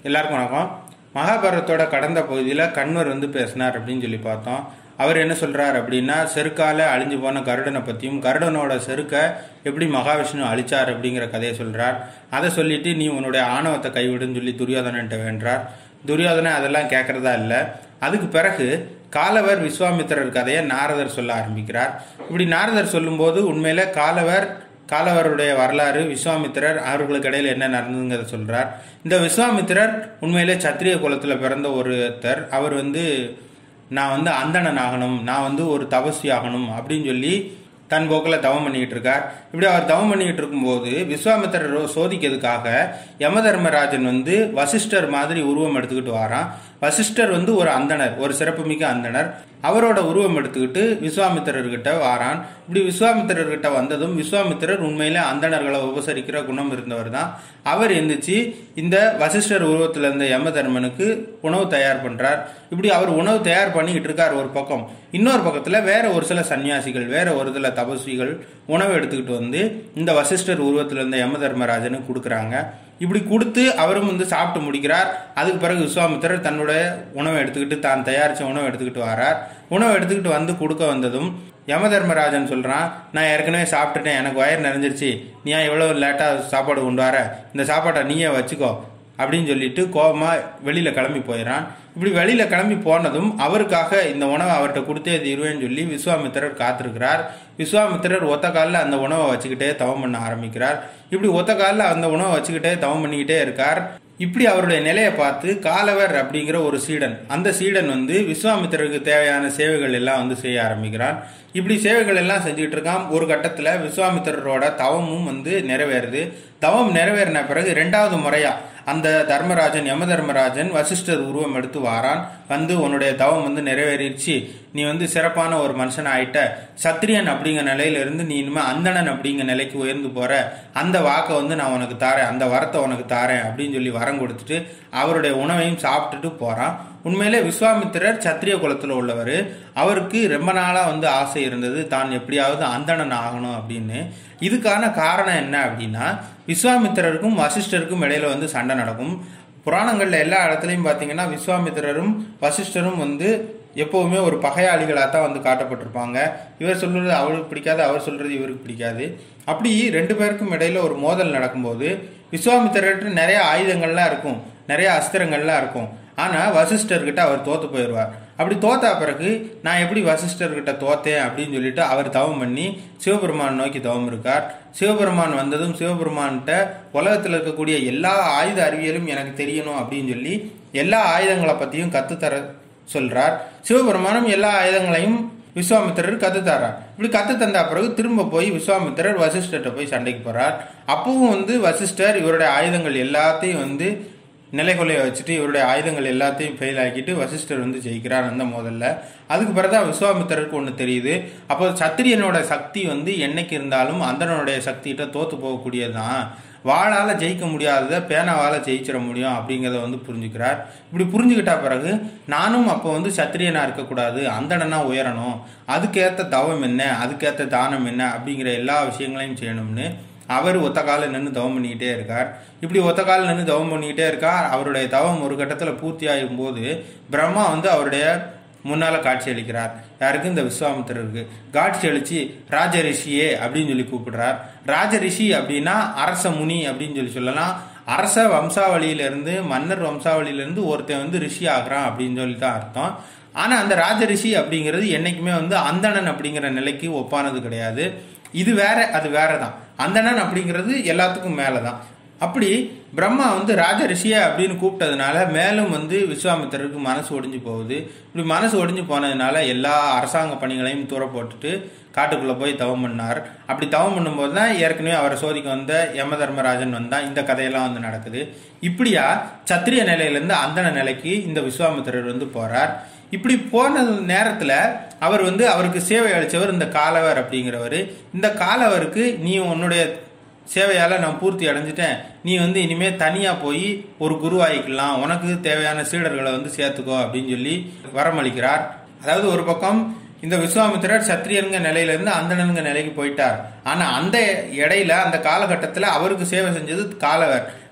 எல்லாருக்கும் வணக்கம் மகாபாரதத்தோட கடந்த பகுதியில் கண்வர் வந்து பேசினார் அப்படின்னு சொல்லி பார்த்தோம் அவர் என்ன சொல்றார் அப்படின்னா செருக்கால அழிஞ்சு போன கருடனை பற்றியும் கருடனோட செருக்கை எப்படி மகாவிஷ்ணு அழிச்சார் அப்படிங்கிற கதையை சொல்றார் அதை சொல்லிட்டு நீ உன்னுடைய ஆணவத்தை கைவிடுன்னு சொல்லி துரியோதனன்ட்ட வேண்டார் துரியோதனன் அதெல்லாம் கேட்கறதா இல்லை அதுக்கு பிறகு காலவர் விஸ்வாமித்திரர் கதையை நாரதர் சொல்ல ஆரம்பிக்கிறார் இப்படி நாரதர் சொல்லும்போது உண்மையில காலவர் காலவருடைய வரலாறு விஸ்வாமித்திரர் அவர்களுக்கு இடையில என்ன நடந்ததுங்கிறத சொல்றார் இந்த விஸ்வாமித்திரர் உண்மையிலே சத்திரிய குலத்துல பிறந்த ஒருத்தர் அவர் வந்து நான் வந்து அந்தணன் ஆகணும் நான் வந்து ஒரு தபஸ்வி ஆகணும் அப்படின்னு சொல்லி தன் போக்கில் தவம் பண்ணிக்கிட்டு இருக்கார் இப்படி அவர் தவம் பண்ணிக்கிட்டு இருக்கும்போது விஸ்வாமித்திரர் சோதிக்கிறதுக்காக யம தர்மராஜன் வந்து வசிஷ்டர் மாதிரி உருவம் எடுத்துக்கிட்டு வாரான் வசிஷ்டர் வந்து ஒரு அந்தணர் ஒரு சிறப்புமிக்க அந்தணர் அவரோட உருவம் எடுத்துக்கிட்டு விஸ்வாமித்திரர்கிட்ட வாரான் இப்படி விஸ்வாமித்திரர்கிட்ட வந்ததும் விஸ்வாமித்திரர் உண்மையில அந்தணர்களை உபசரிக்கிற குணம் இருந்தவர் தான் அவர் எந்திரிச்சு இந்த வசிஷ்டர் உருவத்தில் இருந்த யம தர்மனுக்கு உணவு தயார் பண்றார் இப்படி அவர் உணவு தயார் பண்ணிக்கிட்டு இருக்கார் ஒரு பக்கம் இன்னொரு பக்கத்துல வேற ஒரு சில சன்னியாசிகள் வேற ஒரு சில தபஸ்விகள் உணவு எடுத்துக்கிட்டு வந்து இந்த வசிஷ்டர் உருவத்தில் இருந்த யம தர்மராஜனுக்கு கொடுக்குறாங்க இப்படி கொடுத்து அவரும் வந்து சாப்பிட்டு முடிக்கிறார் அதுக்கு பிறகு விஸ்வாமித்திரர் தன்னுடைய உணவை எடுத்துக்கிட்டு தான் தயாரிச்ச உணவை எடுத்துக்கிட்டு வரார் உணவை எடுத்துக்கிட்டு வந்து கொடுக்க வந்ததும் யம தர்மராஜன் சொல்றான் நான் ஏற்கனவே சாப்பிட்டுட்டேன் எனக்கு வயிறு நிறைஞ்சிருச்சு நீ ஏன் இவ்வளவு லேட்டா சாப்பாடு கொண்டு வர இந்த சாப்பாட்டை நீயே வச்சுக்கோ அப்படின்னு சொல்லிட்டு கோபமா வெளியில கிளம்பி போயிடறான் இப்படி வெளியில கிளம்பி போனதும் அவருக்காக இந்த உணவை அவர்கிட்ட கொடுத்தே தீருவேன்னு சொல்லி விஸ்வாமித்திரர் காத்திருக்கிறார் விஸ்வாமித்திரர் ஒத்த காலில் அந்த உணவை வச்சுக்கிட்டே தவம் பண்ண ஆரம்பிக்கிறார் இப்படி ஒத்த காலில் அந்த உணவை வச்சுக்கிட்டே தவம் பண்ணிக்கிட்டே இருக்கார் இப்படி அவருடைய நிலையை பார்த்து காலவர் அப்படிங்கிற ஒரு சீடன் அந்த சீடன் வந்து விஸ்வாமித்திரருக்கு தேவையான சேவைகள் எல்லாம் வந்து செய்ய ஆரம்பிக்கிறான் இப்படி சேவைகள் எல்லாம் செஞ்சுட்டு இருக்கான் ஒரு கட்டத்துல விஸ்வாமித்திரரோட தவமும் வந்து நிறைவேறுது தவம் நிறைவேறின பிறகு ரெண்டாவது முறையா அந்த தர்மராஜன் யம தர்மராஜன் வசிஷ்டர் உருவம் எடுத்து வாரான் வந்து உன்னுடைய தவம் வந்து நிறைவேறிடுச்சு நீ வந்து சிறப்பான ஒரு மனுஷன் ஆயிட்ட சத்திரியன் அப்படிங்கிற நிலையில இருந்து நீ இனிமே அந்தணன் அப்படிங்கிற நிலைக்கு உயர்ந்து போற அந்த வாக்கை வந்து நான் உனக்கு தாரேன் அந்த வரத்தை உனக்கு தாரேன் அப்படின்னு சொல்லி வரம் கொடுத்துட்டு அவருடைய உணவையும் சாப்பிட்டுட்டு போறான் உண்மையிலே விஸ்வாமித்திரர் சத்திரிய குலத்துல உள்ளவர் அவருக்கு ரொம்ப நாளா வந்து ஆசை இருந்தது தான் எப்படியாவது அந்தணன் ஆகணும் அப்படின்னு இதுக்கான காரணம் என்ன அப்படின்னா விஸ்வாமித்திரருக்கும் வசிஷ்டருக்கும் இடையில வந்து சண்டை நடக்கும் புராணங்கள்ல எல்லா இடத்துலையும் பாத்தீங்கன்னா விஸ்வாமித்திரரும் வசிஷ்டரும் வந்து எப்பவுமே ஒரு பகையாளிகளாக தான் வந்து காட்டப்பட்டிருப்பாங்க இவர் சொல்றது அவருக்கு பிடிக்காது அவர் சொல்றது இவருக்கு பிடிக்காது அப்படி ரெண்டு பேருக்கும் இடையில ஒரு மோதல் நடக்கும்போது விஸ்வாமித்திரர்கிட்ட நிறைய ஆயுதங்கள்லாம் இருக்கும் நிறைய அஸ்திரங்கள்லாம் இருக்கும் ஆனா வசிஷ்டர்கிட்ட அவர் தோத்து போயிடுவார் அப்படி தோத்தா பிறகு நான் எப்படி வசிஷ்டர்கிட்ட தோத்தேன் அப்படின்னு சொல்லிட்டு அவர் தவம் பண்ணி சிவபெருமான் நோக்கி தவம் இருக்கார் சிவபெருமான் வந்ததும் சிவபெருமான்கிட்ட உலகத்தில் இருக்கக்கூடிய எல்லா ஆயுத அறிவியலும் எனக்கு தெரியணும் அப்படின்னு சொல்லி எல்லா ஆயுதங்களை பத்தியும் கத்துத்தர சொல்றார் சிவபெருமானும் எல்லா ஆயுதங்களையும் விஸ்வாமித்திரர் கத்து தர்றார் இப்படி கத்து தந்தா பிறகு திரும்ப போய் விஸ்வாமித்திரர் வசிஷ்டர்கிட்ட போய் சண்டைக்கு போறார் அப்பவும் வந்து வசிஷ்டர் இவருடைய ஆயுதங்கள் எல்லாத்தையும் வந்து நிலைகொலைய வச்சுட்டு இவருடைய ஆயுதங்கள் எல்லாத்தையும் ஃபெயில் ஆக்கிட்டு வசிஷ்டர் வந்து ஜெயிக்கிறார் அந்த முதல்ல அதுக்கு பிறகுதான் விஸ்வாமித்திரருக்கு ஒன்று தெரியுது அப்போ சத்திரியனோட சக்தி வந்து என்னைக்கு இருந்தாலும் அந்தனோடைய சக்திகிட்ட தோத்து போகக்கூடியதுதான் வாளால ஜெயிக்க முடியாததை பேனாவால ஜெயிச்சிட முடியும் அப்படிங்கிறத வந்து புரிஞ்சுக்கிறார் இப்படி புரிஞ்சுக்கிட்டா பிறகு நானும் அப்போ வந்து சத்திரியனா இருக்கக்கூடாது அந்தணனா உயரணும் அதுக்கேற்ற தவம் என்ன அதுக்கேற்ற தானம் என்ன அப்படிங்கிற எல்லா விஷயங்களையும் செய்யணும்னு அவர் ஒத்த காலில் நின்று தவம் பண்ணிக்கிட்டே இருக்கார் இப்படி ஒத்த காலில் நின்று தவம் பண்ணிக்கிட்டே இருக்கார் அவருடைய தவம் ஒரு கட்டத்தில் பூர்த்தி ஆகும் போது பிரம்மா வந்து அவருடைய முன்னால காட்சி அளிக்கிறார் யாருக்கு இந்த விஸ்வாமித்திரருக்கு காட்சி அளிச்சு ராஜ ரிஷியே அப்படின்னு சொல்லி கூப்பிடுறார் ராஜ ரிஷி அப்படின்னா அரச முனி அப்படின்னு சொல்லி சொல்லலாம் அரச வம்சாவளியிலிருந்து மன்னர் வம்சாவளியிலிருந்து ஒருத்தன் வந்து ரிஷி ஆகிறான் அப்படின்னு சொல்லி தான் அர்த்தம் ஆனா அந்த ராஜ ரிஷி அப்படிங்கிறது என்னைக்குமே வந்து அந்தணன் அப்படிங்கிற நிலைக்கு ஒப்பானது கிடையாது இது வேற அது வேற தான் அந்தணன் அப்படிங்கிறது எல்லாத்துக்கும் மேலதான் அப்படி பிரம்மா வந்து ராஜ ரிஷிய அப்படின்னு கூப்பிட்டதுனால மேலும் வந்து விஸ்வாமித்திரருக்கு மனசு ஒடிஞ்சு போகுது இப்படி மனசு ஒடிஞ்சு போனதுனால எல்லா அரசாங்க பணிகளையும் தூர போட்டுட்டு காட்டுக்குள்ள போய் தவம் பண்ணார் அப்படி தவம் பண்ணும்போது தான் ஏற்கனவே அவரை சோதிக்க வந்த யம தர்மராஜன் வந்தா இந்த கதையெல்லாம் வந்து நடக்குது இப்படியா சத்திரிய நிலையிலிருந்து அந்தன நிலைக்கு இந்த விஸ்வாமித்திரர் வந்து போறார் இப்படி போன நேரத்துல அவர் வந்து அவருக்கு சேவை அளிச்சவர் இந்த காலவர் அப்படிங்கிறவர் இந்த காலவருக்கு நீ உன்னுடைய சேவையால நான் பூர்த்தி அடைஞ்சிட்டேன் நீ வந்து இனிமே தனியா போய் ஒரு குருவாயிக்கலாம் உனக்கு தேவையான சீடர்களை வந்து சேர்த்துக்கோ அப்படின்னு சொல்லி வரமளிக்கிறார் அதாவது ஒரு பக்கம் இந்த விஸ்வாமித்திரர் சத்திரியனுங்க நிலையில இருந்து அந்தணனுங்க நிலைக்கு போயிட்டார் ஆனா அந்த இடையில அந்த காலகட்டத்துல அவருக்கு சேவை செஞ்சது காலவர்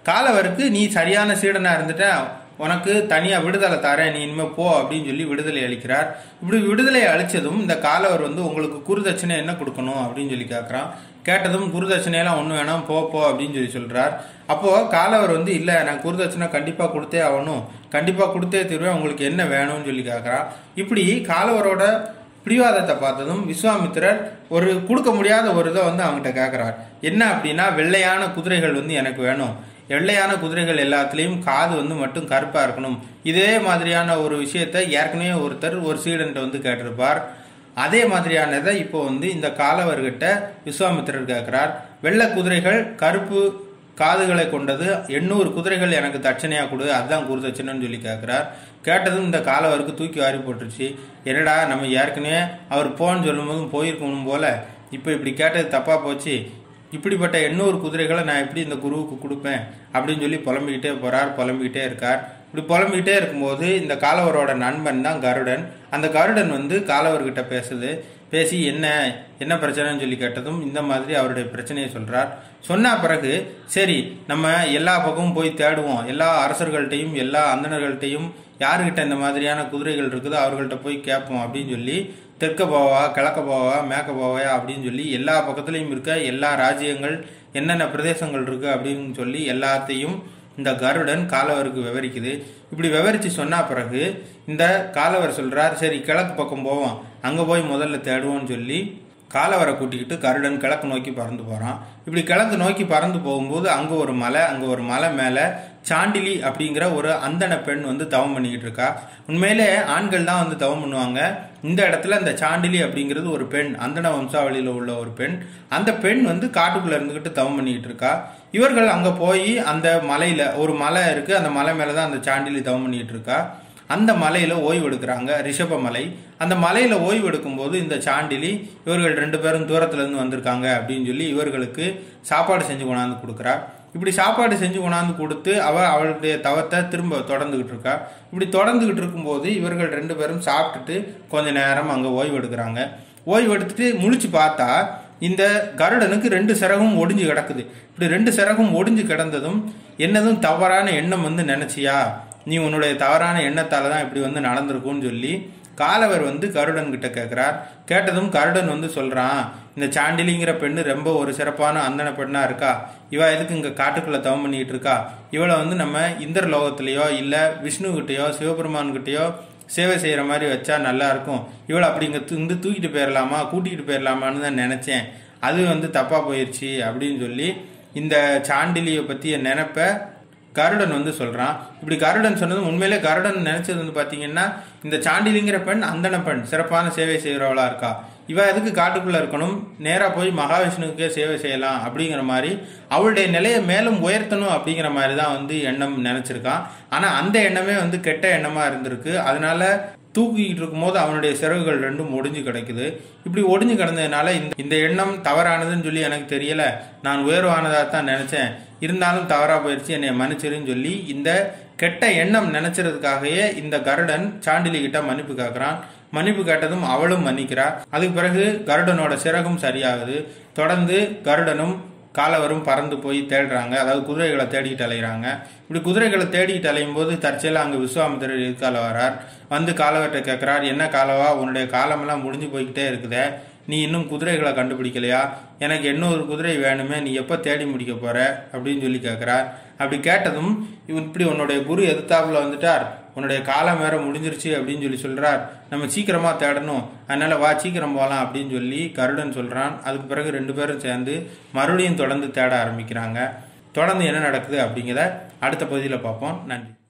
காலவருக்கு நீ சரியான சீடனா இருந்துட்ட உனக்கு தனியா விடுதலை தரேன் நீ இனிமே போ அப்படின்னு சொல்லி விடுதலை அளிக்கிறார் இப்படி விடுதலை அளிச்சதும் இந்த காலவர் வந்து உங்களுக்கு குருதட்சணை என்ன கொடுக்கணும் அப்படின்னு சொல்லி கேட்கறான் கேட்டதும் குருதட்சணையெல்லாம் ஒண்ணு வேணாம் போ போ அப்படின்னு சொல்லி சொல்றார் அப்போ காலவர் வந்து இல்ல நான் குருதட்சணை கண்டிப்பா கொடுத்தே ஆகணும் கண்டிப்பா கொடுத்தே தருவேன் உங்களுக்கு என்ன வேணும்னு சொல்லி கேட்கறான் இப்படி காலவரோட பிடிவாதத்தை பார்த்ததும் விஸ்வாமித்திரர் ஒரு கொடுக்க முடியாத ஒரு இதை வந்து அவங்ககிட்ட கேட்கிறார் என்ன அப்படின்னா வெள்ளையான குதிரைகள் வந்து எனக்கு வேணும் வெள்ளையான குதிரைகள் எல்லாத்துலேயும் காது வந்து மட்டும் கருப்பா இருக்கணும் இதே மாதிரியான ஒரு விஷயத்த ஏற்கனவே ஒருத்தர் ஒரு சீடன்ட்ட வந்து கேட்டிருப்பார் அதே மாதிரியானதை இப்போ வந்து இந்த காலவர்கிட்ட விஸ்வாமித்திரர் கேட்கிறார் வெள்ளை குதிரைகள் கருப்பு காதுகளை கொண்டது எண்ணூறு குதிரைகள் எனக்கு தட்சணையா கொடு அதுதான் குருதட்சணைன்னு சொல்லி கேட்கிறார் கேட்டதும் இந்த காலவருக்கு தூக்கி வாரி போட்டுருச்சு என்னடா நம்ம ஏற்கனவே அவர் போன்னு சொல்லும்போதும் போயிருக்கணும் போல இப்போ இப்படி கேட்டது தப்பா போச்சு இப்படிப்பட்ட எண்ணூறு குதிரைகளை நான் எப்படி இந்த குருவுக்கு கொடுப்பேன் அப்படின்னு சொல்லி புலம்பிக்கிட்டே போறார் புலம்பிக்கிட்டே இருக்கார் இப்படி புலம்பிக்கிட்டே இருக்கும்போது இந்த காலவரோட நண்பன் தான் கருடன் அந்த கருடன் வந்து காலவர்கிட்ட பேசுது பேசி என்ன என்ன பிரச்சனைன்னு சொல்லி கேட்டதும் இந்த மாதிரி அவருடைய பிரச்சனையை சொல்றார் சொன்ன பிறகு சரி நம்ம எல்லா பக்கமும் போய் தேடுவோம் எல்லா அரசர்கள்ட்டையும் எல்லா அந்தணர்கள்ட்டையும் யாருக்கிட்ட இந்த மாதிரியான குதிரைகள் இருக்குதோ அவர்கள்ட்ட போய் கேட்போம் அப்படின்னு சொல்லி தெற்க போவா கிழக்க போவா மேற்க போவா அப்படின்னு சொல்லி எல்லா பக்கத்துலையும் இருக்க எல்லா ராஜ்யங்கள் என்னென்ன பிரதேசங்கள் இருக்கு அப்படின்னு சொல்லி எல்லாத்தையும் இந்த கருடன் காலவருக்கு விவரிக்குது இப்படி விவரிச்சு சொன்ன பிறகு இந்த காலவர் சொல்றார் சரி கிழக்கு பக்கம் போவோம் அங்க போய் முதல்ல தேடுவோம்னு சொல்லி காலவரை கூட்டிக்கிட்டு கருடன் கிழக்கு நோக்கி பறந்து போறான் இப்படி கிழக்கு நோக்கி பறந்து போகும்போது அங்க ஒரு மலை அங்க ஒரு மலை மேல சாண்டிலி அப்படிங்கிற ஒரு அந்தன பெண் வந்து தவம் பண்ணிக்கிட்டு இருக்கா உண்மையிலே ஆண்கள் தான் வந்து தவம் பண்ணுவாங்க இந்த இடத்துல இந்த சாண்டிலி அப்படிங்கிறது ஒரு பெண் அந்தன வம்சாவளியில உள்ள ஒரு பெண் அந்த பெண் வந்து காட்டுக்குள்ள இருந்துகிட்டு தவம் பண்ணிக்கிட்டு இருக்கா இவர்கள் அங்க போய் அந்த மலையில ஒரு மலை இருக்கு அந்த மலை மேலதான் அந்த சாண்டிலி தவம் பண்ணிக்கிட்டு இருக்கா அந்த மலையில ஓய்வு எடுக்கிறாங்க ரிஷப மலை அந்த மலையில ஓய்வு எடுக்கும்போது இந்த சாண்டிலி இவர்கள் ரெண்டு பேரும் தூரத்துல இருந்து வந்திருக்காங்க அப்படின்னு சொல்லி இவர்களுக்கு சாப்பாடு செஞ்சு கொண்டாந்து கொடுக்குறா இப்படி சாப்பாடு செஞ்சு கொண்டாந்து கொடுத்து அவ அவளுடைய தவத்தை திரும்ப தொடர்ந்துகிட்டு இருக்கா இப்படி தொடர்ந்துகிட்டு இருக்கும்போது இவர்கள் ரெண்டு பேரும் சாப்பிட்டுட்டு கொஞ்ச நேரம் அங்க ஓய்வு எடுக்கிறாங்க ஓய்வு எடுத்துட்டு முழிச்சு பார்த்தா இந்த கருடனுக்கு ரெண்டு சிறகும் ஒடிஞ்சு கிடக்குது இப்படி ரெண்டு சிறகும் ஒடிஞ்சு கிடந்ததும் என்னதும் தவறான எண்ணம் வந்து நினைச்சியா நீ உன்னுடைய தவறான எண்ணத்தால தான் இப்படி வந்து நடந்திருக்கும்னு சொல்லி காலவர் வந்து கருடன் கிட்ட கேட்கிறார் கேட்டதும் கருடன் வந்து சொல்றான் இந்த சாண்டிலிங்கிற பெண்ணு ரொம்ப ஒரு சிறப்பான அந்தன பெண்ணா இருக்கா இவ எதுக்கு இங்க காட்டுக்குள்ள தவம் பண்ணிட்டு இருக்கா இவளை வந்து நம்ம இந்திர லோகத்திலேயோ இல்ல விஷ்ணு கிட்டயோ சிவபெருமான் கிட்டயோ சேவை செய்யற மாதிரி வச்சா நல்லா இருக்கும் இவளை அப்படி இங்க வந்து தூக்கிட்டு போயிடலாமா கூட்டிகிட்டு போயிடலாமான்னு தான் நினைச்சேன் அது வந்து தப்பா போயிருச்சு அப்படின்னு சொல்லி இந்த சாண்டிலியை பத்திய நினைப்ப கருடன் வந்து சொல்றான் இப்படி கருடன் சொன்னது உண்மையிலே கருடன் நினைச்சது வந்து பாத்தீங்கன்னா இந்த சாண்டிலிங்கிற பெண் அந்தன பெண் சிறப்பான சேவை செய்யறவளா இருக்கா இவ எதுக்கு காட்டுக்குள்ள இருக்கணும் நேரா போய் மகாவிஷ்ணுவுக்கே சேவை செய்யலாம் அப்படிங்கிற மாதிரி அவளுடைய நிலையை மேலும் உயர்த்தணும் அப்படிங்கிற மாதிரி தான் வந்து எண்ணம் நினைச்சிருக்கான் ஆனா அந்த எண்ணமே வந்து கெட்ட எண்ணமா இருந்திருக்கு அதனால தூக்கிக்கிட்டு இருக்கும்போது அவனுடைய சிறகுகள் ரெண்டும் ஒடிஞ்சு கிடக்குது இப்படி ஒடிஞ்சு கிடந்ததுனால இந்த இந்த எண்ணம் தவறானதுன்னு சொல்லி எனக்கு தெரியல நான் உயர்வானதாக தான் நினைச்சேன் இருந்தாலும் தவறா போயிடுச்சு என்னை மன்னிச்சிருன்னு சொல்லி இந்த கெட்ட எண்ணம் நினைச்சதுக்காகவே இந்த கருடன் சாண்டிலி கிட்ட மன்னிப்பு கேட்கறான் மன்னிப்பு கேட்டதும் அவளும் மன்னிக்கிறா அதுக்கு பிறகு கருடனோட சிறகும் சரியாகுது தொடர்ந்து கருடனும் காலவரும் பறந்து போய் தேடுறாங்க அதாவது குதிரைகளை தேடிட்டு அலைகிறாங்க இப்படி குதிரைகளை தேடிட்டு அலையும் போது தற்செயலாக அங்கே விஸ்வாமித்திரர் எதிர்கால வரார் வந்து காலவர்கிட்ட கேட்குறார் என்ன காலவா உன்னுடைய காலமெல்லாம் முடிஞ்சு போய்கிட்டே இருக்குதே நீ இன்னும் குதிரைகளை கண்டுபிடிக்கலையா எனக்கு எண்ணூறு குதிரை வேணுமே நீ எப்போ தேடி முடிக்க போற அப்படின்னு சொல்லி கேட்குறார் அப்படி கேட்டதும் இவன் இப்படி உன்னுடைய குரு எதிர்த்தாப்புல வந்துட்டார் உன்னுடைய காலம் வேற முடிஞ்சிருச்சு அப்படின்னு சொல்லி சொல்றார் நம்ம சீக்கிரமா தேடணும் அதனால வா சீக்கிரம் போகலாம் அப்படின்னு சொல்லி கருடன் சொல்றான் அதுக்கு பிறகு ரெண்டு பேரும் சேர்ந்து மறுபடியும் தொடர்ந்து தேட ஆரம்பிக்கிறாங்க தொடர்ந்து என்ன நடக்குது அப்படிங்கிறத அடுத்த பகுதியில் பார்ப்போம் நன்றி